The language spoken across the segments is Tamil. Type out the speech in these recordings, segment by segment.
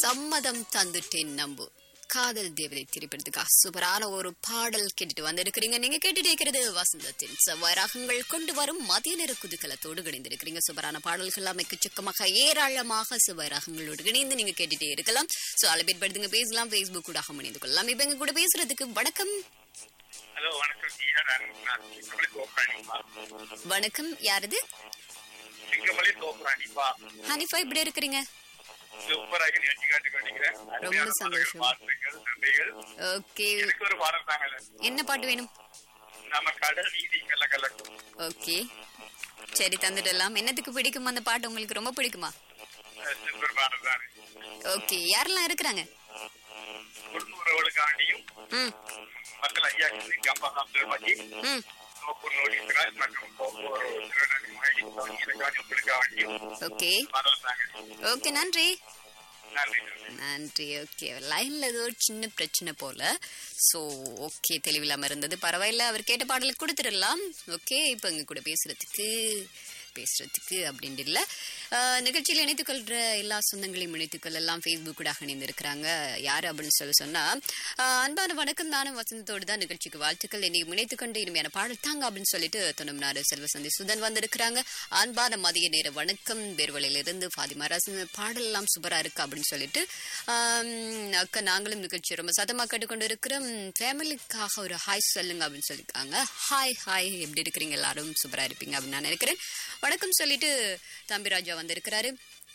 சம்மதம் தந்துட்டேன் நம்பு காதல் தேவதை திரைப்படத்துக்காக சூப்பரான ஒரு பாடல் கேட்டுட்டு வந்திருக்கிறீங்க நீங்க கேட்டுட்டு இருக்கிறது வசந்தத்தின் செவ்வாய் ராகங்கள் கொண்டு வரும் மதிய நேர குதூகலத்தோடு இணைந்திருக்கிறீங்க சூப்பரான பாடல்கள் அமைக்கச்சக்கமாக ஏராளமாக செவ்வாய் ராகங்களோடு இணைந்து நீங்க கேட்டுட்டே இருக்கலாம் சோ அலபேட் படுத்துங்க பேசலாம் பேஸ்புக் கூட இணைந்து கொள்ளலாம் இப்ப எங்க கூட பேசுறதுக்கு வணக்கம் ஹலோ வணக்கம் ஜியா நான் நான் சிங்கமலை தோப்ராணிப்பா வணக்கம் யாரது சிங்கமலை தோப்ராணிப்பா ஹனிஃபா இப்படி இருக்கிறீங்க சூப்பராக நிகழ்ச்சி காட்டு கொண்டிருக்கிறேன் அருமையான சந்தோஷம். பாடல்கள், பாட்டுகள் நன்றிகள் ஓகே எனக்கு ஒரு பாடல் தாங்கல என்ன பாட்டு வேணும் நம்ம கடல் நீதி கல்ல கலக்கும் ஓகே சரி தந்துடலாம் என்னத்துக்கு பிடிக்கும் அந்த பாட்டு உங்களுக்கு ரொம்ப பிடிக்குமா சூப்பர் பாடல் தான் ஓகே யாரெல்லாம் இருக்கிறாங்க குடும்பங்களுக்காண்டியும் ம் மக்கள் ஐயா கம்பா அப்துல் மஜீத் ம் நோக்கூர் நோடி சிராஜ் மற்றும் போக்குவரவு திருநெல்வேலி மகிழ்ச்சி உங்களுக்காக உங்களுக்காண்டியும் ஓகே பாடல் தாங்க ஓகே நன்றி நன்றி நன்றி ஓகே லைன்ல ஏதோ ஒரு சின்ன பிரச்சனை போல ஸோ ஓகே தெளிவில்லாம இருந்தது பரவாயில்ல அவர் கேட்ட பாடலை கொடுத்துடலாம் ஓகே இப்போ எங்க கூட பேசுறதுக்கு பேசுறதுக்கு அப்படின்ட்டு இல்லை ஆஹ், நிகழ்ச்சியில் இணைத்துக் கொள்ற எல்லா சொந்தங்களையும் இணைத்துக் கொள்ளலாம் ஃபேஸ்புக் கூட இணைந்திருக்கிறாங்க யார் அப்படின்னு சொல்லி சொன்னா ஆஹ், அன்பான வணக்கம் நானும் வசந்தத்தோடு தான் நிகழ்ச்சிக்கு வாழ்த்துக்கள் என்னை இணைத்துக் கொண்டு இனிமையான பாடல் தாங்க அப்படின்னு சொல்லிட்டு தொண்ணூறு செல்வசந்தி சுதன் வந்திருக்கிறாங்க அன்பான மதிய நேர வணக்கம் பேர்வலையிலிருந்து ஃபாதிமா ராசன் பாடல் எல்லாம் சூப்பரா இருக்கு அப்படின்னு சொல்லிட்டு ஆம், அக்கா நாங்களும் நிகழ்ச்சி ரொம்ப சத்தமா கேட்டுக்கொண்டு இருக்கிறோம் ஃபேமிலிக்காக ஒரு ஹாய் சொல்லுங்க அப்படின்னு சொல்லியிருக்காங்க ஹாய் ஹாய் எப்படி இருக்கிறீங்க எல்லாரும் சூப்பரா இருப்பீங்க அப்படின்னு நான் நினைக்கிறேன் வணக்கம் சொல்லிட்டு தம்பிராஜா வந்திருக்கிறாரு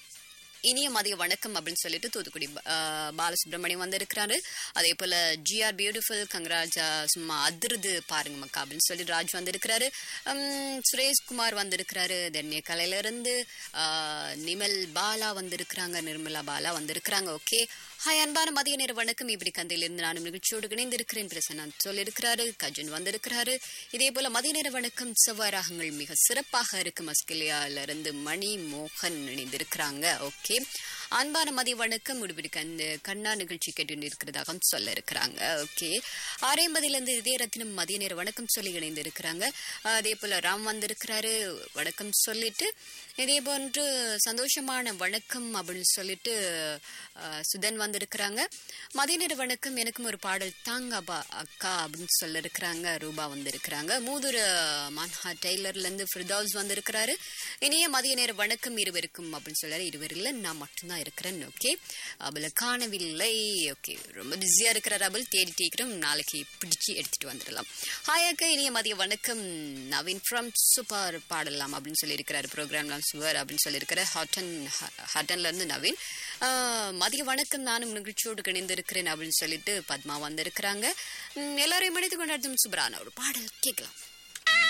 இனிய மதிய வணக்கம் அப்படின்னு சொல்லிட்டு தூத்துக்குடி ஆஹ், பாலசுப்ரமணியம் வந்திருக்கிறாரு அதே போல ஜிஆர் பியூட்டிஃபுல் கங்கராஜா சும்மா அதிருது பாருங்க மக்கா அப்படின்னு சொல்லி ராஜ் வந்திருக்கிறாரு உம், சுரேஷ்குமார் வந்திருக்கிறாரு தென்னிய கலையில இருந்து ஆஹ், நிமல் பாலா வந்திருக்கிறாங்க நிர்மலா பாலா வந்திருக்கிறாங்க ஓகே ஹாய் அன்பான மதிய நேர வணக்கம் இப்படி கந்தையிலிருந்து நானும் நிகழ்ச்சியோடு இணைந்திருக்கிறேன் பிரசன்னாத் சொல்லியிருக்கிறாரு கஜன் வந்திருக்கிறாரு இதே போல மதிய நேர வணக்கம் செவ்வாய் ராகங்கள் மிக சிறப்பாக இருக்கு மஸ்கிலியால இருந்து மணி மோகன் இணைந்திருக்கிறாங்க ஓகே அன்பான மதிய வணக்கம் முடிபிடி கந்த கண்ணா நிகழ்ச்சி கேட்டு இருக்கிறதாக சொல்ல இருக்கிறாங்க ஓகே ஆரைம்பதிலிருந்து இதே ரத்தினம் மதிய நேர வணக்கம் சொல்லி இணைந்து இருக்கிறாங்க அதே போல ராம் வந்திருக்கிறாரு வணக்கம் சொல்லிட்டு இதே போன்று சந்தோஷமான வணக்கம் அப்படின்னு சொல்லிட்டு அஹ், சுதன் வந்திருக்கிறாங்க மதிய நேர வணக்கம் எனக்கும் ஒரு பாடல் தாங்கபா அக்கா அப்படின்னு சொல்ல இருக்கிறாங்க ரூபா வந்திருக்கிறாங்க மூதுர மான்ஹா டெய்லர்ல இருந்து ஃபிர்தௌஸ் வந்திருக்கிறாரு இனிய மதிய நேர வணக்கம் இருவருக்கும் அப்படின்னு சொல்றாரு இருவர் இல்ல நான் மட்டும்தான் இருக்கிறேன் ஓகே அவளை காணவில்லை ஓகே ரொம்ப பிஸியா இருக்கிறார் அவள் தேடி இருக்கிறோம் நாளைக்கு பிடிச்சு எடுத்துட்டு வந்துடலாம் ஹாய் அக்கா இனிய மதிய வணக்கம் நவீன் ஃப்ரம் சூப்பர் பாடலாம் அப்படின்னு சொல்லி இருக்கிறாரு ப்ரோக்ராம்லாம் சுவர் அப்படின்னு சொல்லியிருக்கிற ஹாட்டன் ஹாட்டன்ல இருந்து நவீன் ஆஹ், மதிய வணக்கம் நானும் நிகழ்ச்சியோடு இணைந்திருக்கிறேன் அப்படின்னு சொல்லிட்டு பத்மா வந்திருக்கிறாங்க உம், எல்லாரையும் இணைத்து கொண்டாடும் சூப்பரான ஒரு பாடல் கேட்கலாம்